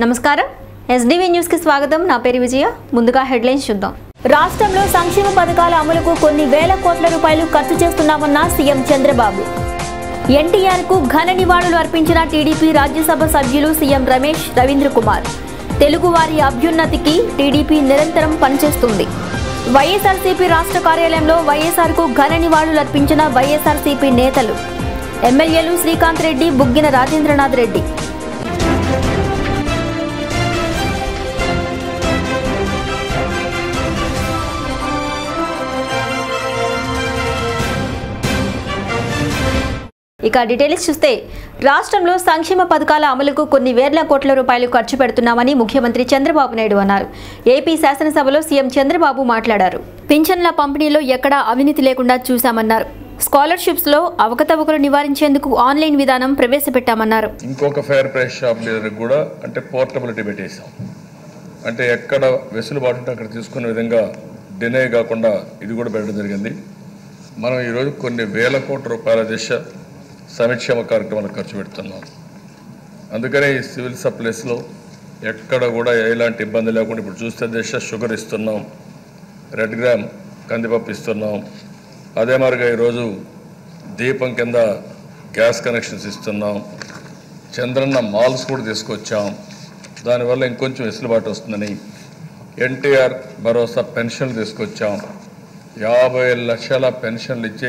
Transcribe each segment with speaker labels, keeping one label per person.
Speaker 1: నమస్కారం SDV news కి స్వాగతం నా పేరు విజయ ముందుగా హెడ్లైన్స్ చూద్దాం రాష్ట్రంలో సంక్షేమ పథకాల అమలుకు కొన్ని వేల కోట్ల రూపాయలు ఖర్చు చేస్తున్నామన్న సీఎం చంద్రబాబు ఎన్టీఆర్ కు ఘన నివాళులు అర్పించిన టీడీపీ రాజ్యసభ సభ్యులు సీఎం రమేష్ రవీంద్ర కుమార్ తెలుగువారి అభ్యున్నతికి టీడీపీ నిరంతరం పనిచేస్తుంది వైఎస్ఆర్సీపీ రాష్ట్ర కార్యాలయంలో వైఎస్ఆర్ కు ఘన నివాళులు అర్పించిన వైఎస్ఆర్సీపీ నేతలు ఎమ్మెల్యేలు శ్రీకాంత్ రెడ్డి బుగ్గిన రాజేంద్రనాథ్ రెడ్డి ఇక డీటెయిల్స్ చూస్తే రాష్ట్రంలో సంక్షేమ పథకాల అమలుకు కొన్ని వేల కోట్ల రూపాయలు ఖర్చు పెడుతున్నామని ముఖ్యమంత్రి చంద్రబాబు నాయుడు అన్నారు ఏపీ శాసనసభలో సీఎం చంద్రబాబు మాట్లాడారు పింఛన్ల పంపిణీలో ఎక్కడా అవినీతి లేకుండా చూశామన్నారు స్కాలర్షిప్స్ లో అవకతవకలు నివారించేందుకు ఆన్లైన్ విధానం ప్రవేశపెట్టామన్నారు
Speaker 2: ఇంకొక ఫేర్ ప్రైస్ షాప్ లీడర్కి కూడా అంటే పోర్టబిలిటీ పెట్టేసాం అంటే ఎక్కడ వెసులుబాటు ఉంటే అక్కడ తీసుకునే విధంగా డినే కాకుండా ఇది కూడా పెట్టడం జరిగింది మనం ఈరోజు కొన్ని వేల కోట్ల రూపాయల దిశ సంక్షేమ కార్యక్రమాలకు ఖర్చు పెడుతున్నాం అందుకనే ఈ సివిల్ సప్లైస్లో ఎక్కడ కూడా ఎలాంటి ఇబ్బంది లేకుండా ఇప్పుడు చూస్తే దిశ షుగర్ ఇస్తున్నాం రెడ్ గ్రామ్ కందిపప్పు ఇస్తున్నాం అదే మరిగా ఈరోజు దీపం కింద గ్యాస్ కనెక్షన్స్ ఇస్తున్నాం చంద్రన్న మాల్స్ కూడా తీసుకొచ్చాం దానివల్ల ఇంకొంచెం వెసులుబాటు వస్తుందని ఎన్టీఆర్ భరోసా పెన్షన్లు తీసుకొచ్చాం యాభై లక్షల పెన్షన్లు ఇచ్చే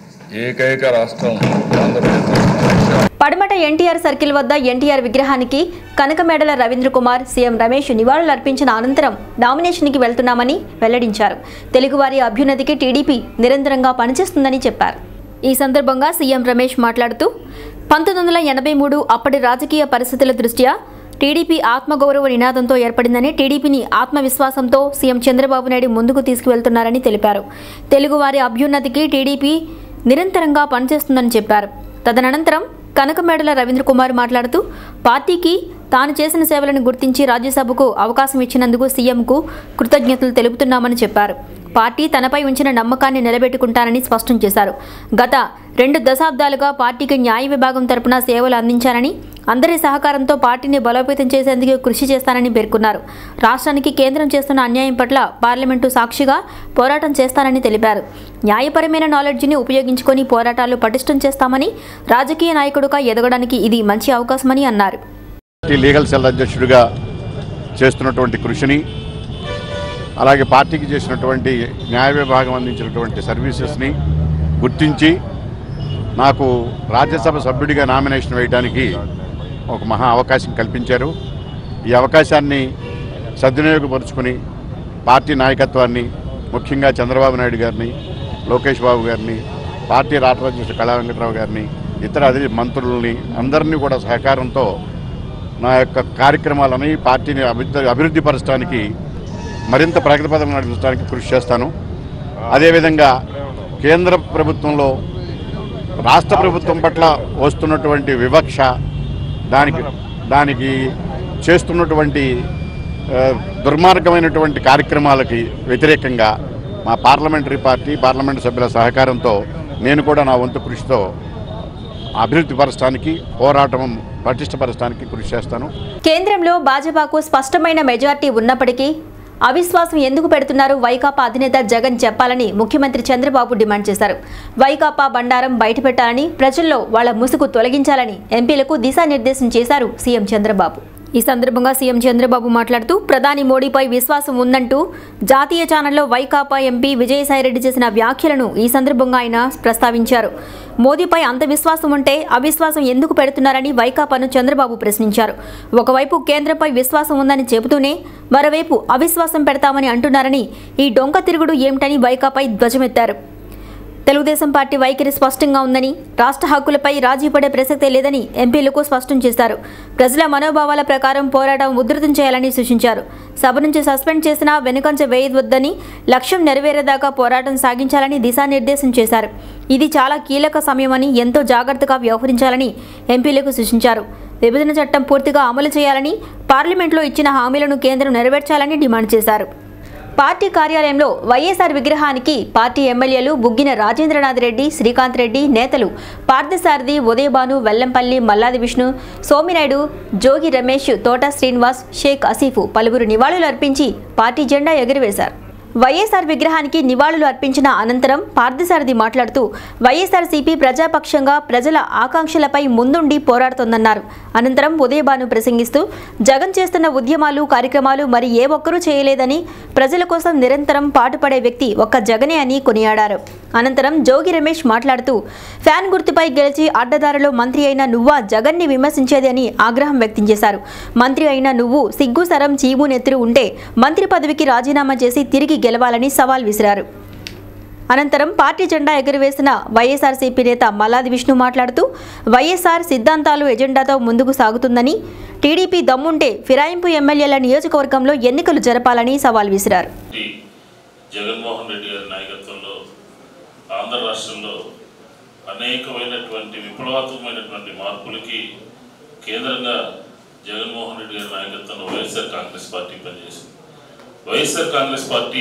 Speaker 2: ఏకైక రాష్ట్రం ఆంధ్రప్రదేశ్ రాష్ట్రం.
Speaker 1: పడమట ఎన్టీఆర్ సర్కిల్ వద్ద ఎన్టీఆర్ విగ్రహానికి కనకమేడల రవీంద్ర కుమార్ సీఎం రమేష్ నివాళులు అర్పించిన అనంతరం నామినేషన్కి వెళ్తున్నామని వెల్లడించారు తెలుగువారి అభ్యున్నతికి టీడీపీ నిరంతరంగా పనిచేస్తుందని చెప్పారు ఈ సందర్భంగా సీఎం రమేష్ మాట్లాడుతూ పంతొమ్మిది వందల ఎనభై మూడు అప్పటి రాజకీయ పరిస్థితుల దృష్ట్యా టీడీపీ ఆత్మగౌరవ నినాదంతో ఏర్పడిందని టీడీపీని ఆత్మవిశ్వాసంతో సీఎం చంద్రబాబు నాయుడు ముందుకు తీసుకువెళ్తున్నారని తెలిపారు తెలుగువారి అభ్యున్నతికి టీడీపీ నిరంతరంగా పనిచేస్తుందని చెప్పారు తదనంతరం కనకమేడల రవీంద్ర కుమార్ మాట్లాడుతూ పార్టీకి తాను చేసిన సేవలను గుర్తించి రాజ్యసభకు అవకాశం ఇచ్చినందుకు సీఎంకు కృతజ్ఞతలు తెలుపుతున్నామని చెప్పారు పార్టీ తనపై ఉంచిన నమ్మకాన్ని నిలబెట్టుకుంటానని స్పష్టం చేశారు గత రెండు దశాబ్దాలుగా పార్టీకి న్యాయ విభాగం తరపున సేవలు అందించానని అందరి సహకారంతో పార్టీని బలోపేతం చేసేందుకు కృషి చేస్తానని పేర్కొన్నారు రాష్ట్రానికి కేంద్రం చేస్తున్న అన్యాయం పట్ల పార్లమెంటు సాక్షిగా పోరాటం చేస్తానని తెలిపారు న్యాయపరమైన నాలెడ్జిని ఉపయోగించుకొని పోరాటాలు పటిష్టం చేస్తామని రాజకీయ నాయకుడుగా ఎదగడానికి ఇది మంచి అవకాశమని అన్నారు
Speaker 3: పార్టీ లీగల్ సెల్ అధ్యక్షుడిగా చేస్తున్నటువంటి కృషిని అలాగే పార్టీకి చేసినటువంటి న్యాయ విభాగం అందించినటువంటి సర్వీసెస్ని గుర్తించి నాకు రాజ్యసభ సభ్యుడిగా నామినేషన్ వేయడానికి ఒక మహా అవకాశం కల్పించారు ఈ అవకాశాన్ని సద్వినియోగపరుచుకుని పార్టీ నాయకత్వాన్ని ముఖ్యంగా చంద్రబాబు నాయుడు గారిని లోకేష్ బాబు గారిని పార్టీ రాష్ట్ర అధ్యక్షుడు కళా వెంకటరావు గారిని ఇతర అధిక మంత్రులని అందరినీ కూడా సహకారంతో నా యొక్క కార్యక్రమాలని పార్టీని అభివృద్ధి అభివృద్ధి పరచడానికి మరింత ప్రగతిపదం నడిపించడానికి కృషి చేస్తాను అదేవిధంగా కేంద్ర ప్రభుత్వంలో రాష్ట్ర ప్రభుత్వం పట్ల వస్తున్నటువంటి వివక్ష దానికి దానికి చేస్తున్నటువంటి ఆ, దుర్మార్గమైనటువంటి కార్యక్రమాలకి వ్యతిరేకంగా మా పార్లమెంటరీ పార్టీ పార్లమెంటు సభ్యుల సహకారంతో నేను కూడా నా వంతు కృషితో అభివృద్ధి పరచడానికి పోరాటం పటిష్టపరచడానికి కృషి చేస్తాను
Speaker 1: కేంద్రంలో భాజపాకు స్పష్టమైన మెజార్టీ ఉన్నప్పటికీ అవిశ్వాసం ఎందుకు పెడుతున్నారు వైకాపా అధినేత జగన్ చెప్పాలని ముఖ్యమంత్రి చంద్రబాబు డిమాండ్ చేశారు వైకాపా బండారం బయటపెట్టాలని ప్రజల్లో వాళ్ల ముసుగు తొలగించాలని ఎంపీలకు దిశానిర్దేశం చేశారు సీఎం చంద్రబాబు ఈ సందర్భంగా సీఎం చంద్రబాబు మాట్లాడుతూ ప్రధాని మోడీపై విశ్వాసం ఉందంటూ జాతీయ ఛానల్లో వైకాపా ఎంపీ విజయసాయిరెడ్డి చేసిన వ్యాఖ్యలను ఈ సందర్భంగా ఆయన ప్రస్తావించారు మోదీపై అంత విశ్వాసం ఉంటే అవిశ్వాసం ఎందుకు పెడుతున్నారని వైకాపాను చంద్రబాబు ప్రశ్నించారు ఒకవైపు కేంద్రంపై విశ్వాసం ఉందని చెబుతూనే మరోవైపు అవిశ్వాసం పెడతామని అంటున్నారని ఈ డొంక తిరుగుడు ఏమిటని వైకాపై ధ్వజమెత్తారు తెలుగుదేశం పార్టీ వైఖరి స్పష్టంగా ఉందని రాష్ట్ర హక్కులపై రాజీ పడే ప్రసక్తే లేదని ఎంపీలకు స్పష్టం చేశారు ప్రజల మనోభావాల ప్రకారం పోరాటం ఉధృతం చేయాలని సూచించారు సభ నుంచి సస్పెండ్ చేసినా వెనుకంచ వేయవద్దని లక్ష్యం నెరవేరేదాకా పోరాటం సాగించాలని దిశానిర్దేశం చేశారు ఇది చాలా కీలక సమయమని ఎంతో జాగ్రత్తగా వ్యవహరించాలని ఎంపీలకు సూచించారు విభజన చట్టం పూర్తిగా అమలు చేయాలని పార్లమెంట్లో ఇచ్చిన హామీలను కేంద్రం నెరవేర్చాలని డిమాండ్ చేశారు పార్టీ కార్యాలయంలో వైఎస్ఆర్ విగ్రహానికి పార్టీ ఎమ్మెల్యేలు బుగ్గిన రాజేంద్రనాథ్ రెడ్డి శ్రీకాంత్ రెడ్డి నేతలు పార్థసారథి ఉదయభాను వెల్లంపల్లి మల్లాది విష్ణు సోమినాయుడు జోగి రమేష్ తోట శ్రీనివాస్ షేక్ అసీఫ్ పలువురు నివాళులు అర్పించి పార్టీ జెండా ఎగురవేశారు వైఎస్ఆర్ విగ్రహానికి నివాళులు అర్పించిన అనంతరం పార్థసారథి మాట్లాడుతూ వైఎస్ఆర్సీపీ ప్రజాపక్షంగా ప్రజల ఆకాంక్షలపై ముందుండి పోరాడుతోందన్నారు అనంతరం ఉదయభాను ప్రసంగిస్తూ జగన్ చేస్తున్న ఉద్యమాలు కార్యక్రమాలు మరి ఏ ఒక్కరూ చేయలేదని ప్రజల కోసం నిరంతరం పాటుపడే వ్యక్తి ఒక్క జగనే అని కొనియాడారు అనంతరం జోగి రమేష్ మాట్లాడుతూ ఫ్యాన్ గుర్తుపై గెలిచి అడ్డదారిలో మంత్రి అయిన నువ్వా జగన్ని విమర్శించేది అని ఆగ్రహం వ్యక్తం చేశారు మంత్రి అయిన నువ్వు సిగ్గు సరం చీము నెత్తురు ఉంటే మంత్రి పదవికి రాజీనామా చేసి తిరిగి గెలవాలని సవాల్ విసిరారు అనంతరం పార్టీ జెండా ఎగురవేసిన వైఎస్ఆర్సీపీ నేత మల్లాది విష్ణు మాట్లాడుతూ వైఎస్ఆర్ సిద్ధాంతాలు ఎజెండాతో ముందుకు సాగుతుందని టీడీపీ దమ్ముంటే ఫిరాయింపు ఎమ్మెల్యేల నియోజకవర్గంలో ఎన్నికలు జరపాలని సవాల్ విసిరారు
Speaker 4: ఈ జగన్మోహన్ రెడ్డి గారి నాయకత్వంలో ఆంధ్ర రాష్ట్రంలో అనేకమైనటువంటి విప్లవాత్మకమైనటువంటి మార్పులకి కేంద్రంగా జగన్మోహన్ రెడ్డి గారి నాయకత్వంలో వైఎస్ఆర్ కాంగ్రెస్ పార్టీ పనిచేసింది వైఎస్ఆర్ కాంగ్రెస్ పార్టీ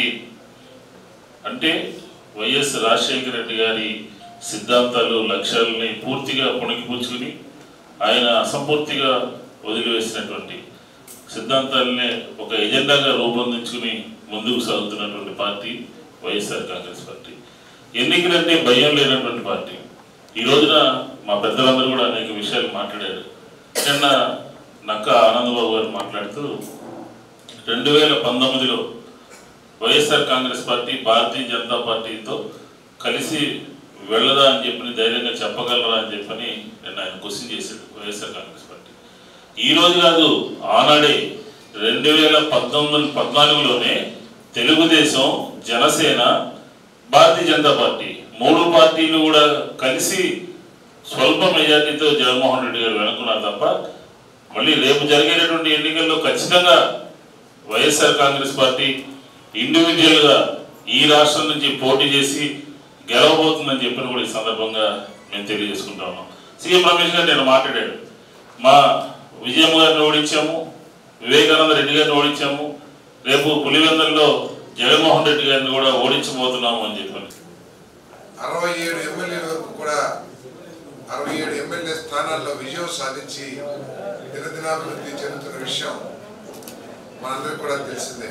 Speaker 4: అంటే వైఎస్ రాజశేఖర రెడ్డి గారి సిద్ధాంతాలు లక్ష్యాలని పూర్తిగా పుణికిపుచ్చుకుని ఆయన అసంపూర్తిగా వదిలివేసినటువంటి సిద్ధాంతాలనే ఒక ఎజెండాగా రూపొందించుకుని ముందుకు సాగుతున్నటువంటి పార్టీ వైఎస్ఆర్ కాంగ్రెస్ పార్టీ ఎన్నికలంటే భయం లేనటువంటి పార్టీ ఈ రోజున మా పెద్దలందరూ కూడా అనేక విషయాలు మాట్లాడారు నిన్న నక్క ఆనందబాబు గారు మాట్లాడుతూ రెండు వేల పంతొమ్మిదిలో YSR Congress party Bharatiya Janata పార్టీతో కలిసి వెళ్ళదా అని చెప్పని ధైర్యంగా చెప్పగలరా అని చెప్పని నేను ఆయన క్వశ్చన్ చేశాడు వైఎస్ఆర్ కాంగ్రెస్ పార్టీ ఈ రోజు కాదు ఆనాడే రెండు వేల పంతొమ్మిది పద్నాలుగులోనే తెలుగుదేశం జనసేన భారతీయ జనతా పార్టీ మూడు పార్టీలు కూడా కలిసి స్వల్ప మెజార్టీతో జగన్మోహన్ రెడ్డి గారు వెనుకున్నారు తప్ప మళ్ళీ రేపు జరిగేటటువంటి ఎన్నికల్లో ఖచ్చితంగా వైఎస్ఆర్ కాంగ్రెస్ పార్టీ ఇండివిజువల్గా ఈ రాష్ట్రం నుంచి పోటీ చేసి గెలవబోతుందని చెప్పిన కూడా ఈ సందర్భంగా మేము తెలియజేసుకుంటా ఉన్నాం సీఎం రమేష్ గారు నేను మాట్లాడాడు మా విజయమ్మ గారిని ఓడించాము వివేకానంద రెడ్డి గారిని ఓడించాము రేపు పులివెందుల్లో జగన్మోహన్ రెడ్డి గారిని కూడా ఓడించబోతున్నాము అని చెప్పాను
Speaker 5: అరవై ఏడు ఎమ్మెల్యేల వరకు కూడా అరవై ఏడు ఎమ్మెల్యే స్థానాల్లో విజయం సాధించి దినదినాభివృద్ధి చెందుతున్న విషయం మనందరికీ కూడా తెలిసిందే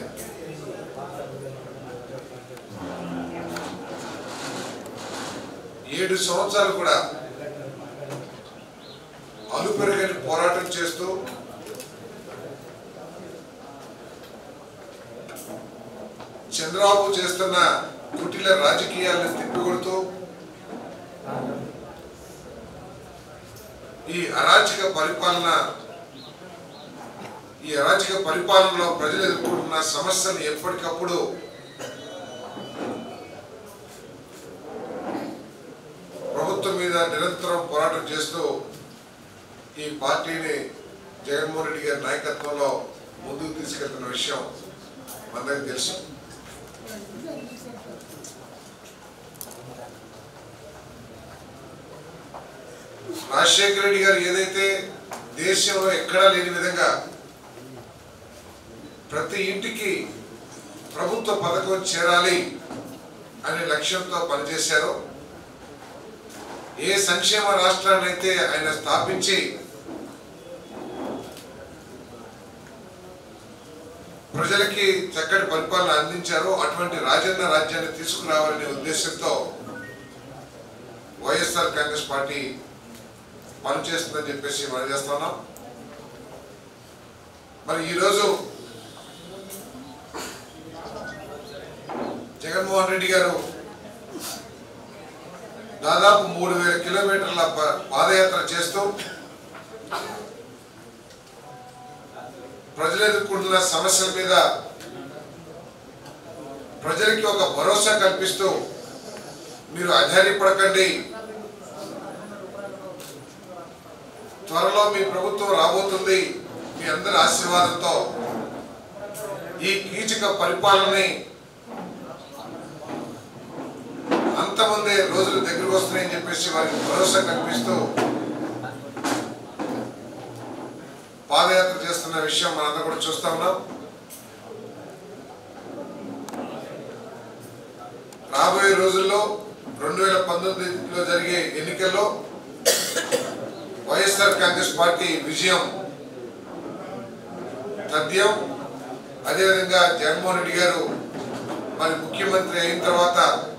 Speaker 5: ఏడు సంవత్సరాలు కూడా అలుపెరగని పోరాటం చేస్తూ చంద్రబాబు చేస్తున్న కుటిల రాజకీయాలను తిప్పికొడుతూ ఈ అరాచక పరిపాలన ఈ అరాచక పరిపాలనలో ప్రజలు ఎదుర్కొంటున్న సమస్యలు ఎప్పటికప్పుడు ప్రభుత్వం మీద నిరంతరం పోరాటం చేస్తూ ఈ పార్టీని జగన్మోహన్ రెడ్డి గారి నాయకత్వంలో ముందుకు తీసుకెళ్తున్న విషయం మనందరికీ తెలుసు రాజశేఖర రెడ్డి గారు ఏదైతే దేశంలో ఎక్కడా లేని విధంగా ప్రతి ఇంటికి ప్రభుత్వ పథకం చేరాలి అనే లక్ష్యంతో పనిచేశారో ఏ సంక్షేమ రాష్ట్రాన్ని అయితే ఆయన స్థాపించి ప్రజలకి చక్కటి పరిపాలన అందించారో అటువంటి రాజన్న రాజ్యాన్ని తీసుకురావాలనే ఉద్దేశంతో వైఎస్ఆర్ కాంగ్రెస్ పార్టీ పనిచేస్తుందని చెప్పేసి మనం చేస్తున్నాం మరి ఈరోజు జగన్మోహన్ రెడ్డి గారు దాదాపు మూడు వేల కిలోమీటర్ల ప- పాదయాత్ర చేస్తూ ప్రజలు ఎదుర్కొంటున్న సమస్యల మీద ప్రజలకి ఒక భరోసా కల్పిస్తూ మీరు అధైర్యపడకండి త్వరలో మీ ప్రభుత్వం రాబోతుంది మీ అందరి ఆశీర్వాదంతో ఈ కీచక పరిపాలనని అంతమంది రోజులు దగ్గరకు వస్తున్నాయని చెప్పేసి వారికి భరోసా కల్పిస్తూ పాదయాత్ర చేస్తున్న విషయం మనందరం కూడా చూస్తా ఉన్నాం రాబోయే రోజుల్లో రెండు వేల పంతొమ్మిదిలో జరిగే ఎన్నికల్లో వైఎస్ఆర్ కాంగ్రెస్ పార్టీ విజయం తథ్యం అదేవిధంగా జగన్మోహన్ రెడ్డి గారు మరి ముఖ్యమంత్రి అయిన తర్వాత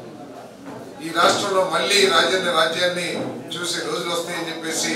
Speaker 5: ఈ రాష్ట్రంలో మళ్ళీ రాజ్యాన్ని రాజ్యాన్ని చూసే రోజులు వస్తాయని చెప్పేసి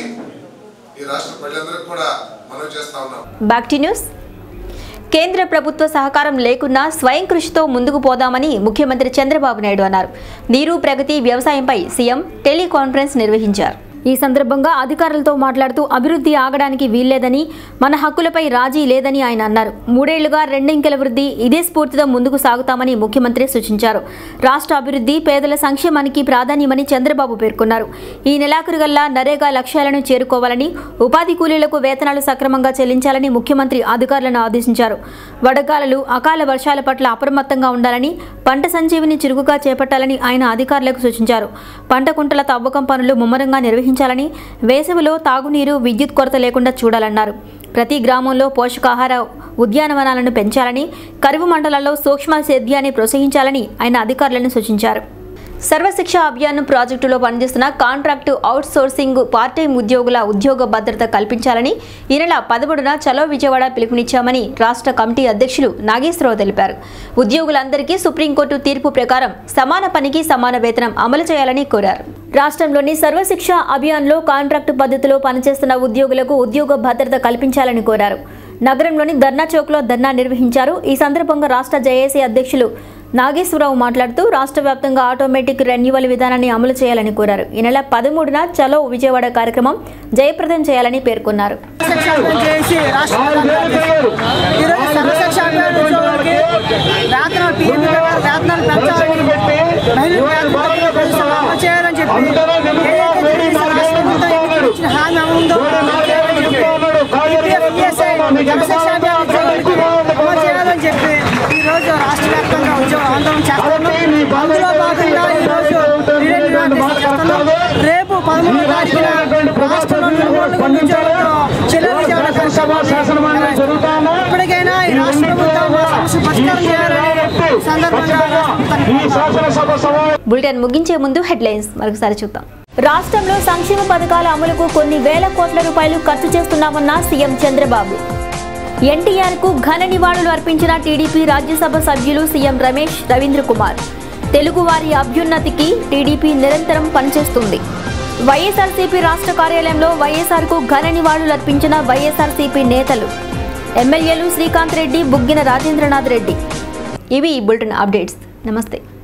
Speaker 5: ఈ రాష్ట్ర ప్రజలందరికీ కూడా మనవి చేస్తా ఉన్నాం
Speaker 1: బ్యాక్ టు న్యూస్ కేంద్ర ప్రభుత్వ సహకారం లేకున్నా స్వయం కృషితో ముందుకు పోదామని ముఖ్యమంత్రి చంద్రబాబు నాయుడు అన్నారు నీరు ప్రగతి వ్యవసాయంపై సీఎం టెలికాన్ఫరెన్స్ నిర్వహించారు ఈ సందర్భంగా అధికారులతో మాట్లాడుతూ అభివృద్ధి ఆగడానికి వీల్లేదని మన హక్కులపై రాజీ లేదని ఆయన అన్నారు మూడేళ్లుగా రెండింకెల వృద్ధి ఇదే స్ఫూర్తితో ముందుకు సాగుతామని ముఖ్యమంత్రి సూచించారు రాష్ట్ర అభివృద్ధి పేదల సంక్షేమానికి ప్రాధాన్యమని చంద్రబాబు పేర్కొన్నారు ఈ నెలాఖరుగల్లా నరేగా లక్ష్యాలను చేరుకోవాలని ఉపాధి కూలీలకు వేతనాలు సక్రమంగా చెల్లించాలని ముఖ్యమంత్రి అధికారులను ఆదేశించారు వడగాలలు అకాల వర్షాల పట్ల అప్రమత్తంగా ఉండాలని పంట సంజీవిని చురుకుగా చేపట్టాలని ఆయన అధికారులకు సూచించారు పంట కుంటల తవ్వకం పనులు ముమ్మరంగా నిర్వహించాలని వేసవిలో తాగునీరు విద్యుత్ కొరత లేకుండా చూడాలన్నారు ప్రతి గ్రామంలో పోషకాహార ఉద్యానవనాలను పెంచాలని కరువు మండలాల్లో సూక్ష్మ సేద్యాన్ని ప్రోత్సహించాలని ఆయన అధికారులను సూచించారు సర్వశిక్ష అభియాన్ ప్రాజెక్టులో పనిచేస్తున్న contract outsourcing part time ఉద్యోగుల ఉద్యోగ భద్రత కల్పించాలని ఈ నెల పదమూడున చలో విజయవాడ పిలుపునిచ్చామని రాష్ట్ర కమిటీ అధ్యక్షులు నాగేశ్వరరావు తెలిపారు ఉద్యోగులందరికీ సుప్రీంకోర్టు తీర్పు ప్రకారం సమాన పనికి సమాన వేతనం అమలు చేయాలని కోరారు రాష్ట్రంలోని సర్వశిక్ష అభియాన్లో కాంట్రాక్టు పద్ధతిలో పనిచేస్తున్న ఉద్యోగులకు ఉద్యోగ భద్రత కల్పించాలని కోరారు నగరంలోని ధర్నా చౌక్లో ధర్నా నిర్వహించారు ఈ సందర్భంగా రాష్ట్ర జేఏసీ అధ్యక్షులు నాగేశ్వరరావు మాట్లాడుతూ రాష్ట్ర వ్యాప్తంగా ఆటోమేటిక్ రెన్యువల్ విధానాన్ని అమలు చేయాలని కోరారు ఈ నెల పదమూడున చలో విజయవాడ కార్యక్రమం జయప్రదం చేయాలని పేర్కొన్నారు
Speaker 6: సర్వశిక్ష చేసి రాష్ట్ర ఈరోజు సర్వశిక్ష అభియాన్ ఉద్యోగులకి వేతనాలు టీఎంపీ ప్రకారం వేతనాలు పెంచాలని మహిళల వేతనాలు పెంచాలని అమలు చేయాలని చెప్పి ఏదైతే తెలియని రాష్ట్ర ప్రభుత్వం ఎన్నికలు ఇచ్చిన హామీ ఉందో అమలు చేయాలని చెప్పి ఈపీఎఫ్, ఈఎస్ఐ, సర్వశిక్ష అభియాన్ ఉద్యోగులకి అమలు చేయాలని చెప్పి ఈ రోజు రాష్ట్ర వ్యాప్తంగా ఉద్యోగ ఆందోళన చేస్తున్నాం అందులో భాగంగా ఈ రోజు యూనియన్ నిరాకరణ చేస్తున్నాం. రేపు పదమూడవ తారీఖున రాష్ట్రంలో నిరుద్యోగులకు ఉద్యోగులతో చెల్లెలు విజయవాడ కార్యక్రమం ఇప్పటికైనా ఈ రాష్ట్ర ప్రభుత్వం మా సమస్య పరిష్కారం చేయాలని సందర్భంగా రాష్ట్ర ప్రభుత్వాన్ని
Speaker 1: బులెటిన్ ముగించే ముందు హెడ్లైన్స్ మరొకసారి చూద్దాం రాష్ట్రంలో సంక్షేమ పథకాల అమలుకు కొన్ని వేల కోట్ల రూపాయలు ఖర్చు చేస్తున్నామన్న సీఎం చంద్రబాబు ఎన్టీఆర్ కు ఘన నివాళులు అర్పించిన టీడీపీ రాజ్యసభ సభ్యులు సీఎం రమేష్ రవీంద్ర కుమార్ తెలుగువారి అభ్యున్నతికి టీడీపీ నిరంతరం పనిచేస్తుంది వైఎస్ఆర్సీపీ రాష్ట్ర కార్యాలయంలో వైఎస్ఆర్ కు ఘన నివాళులు అర్పించిన వైఎస్ఆర్సీపీ నేతలు ఎమ్మెల్యేలు శ్రీకాంత్ రెడ్డి బుగ్గిన రాజేంద్రనాథ్ రెడ్డి ఇవి ఈ బులెటిన్ అప్డేట్స్ నమస్తే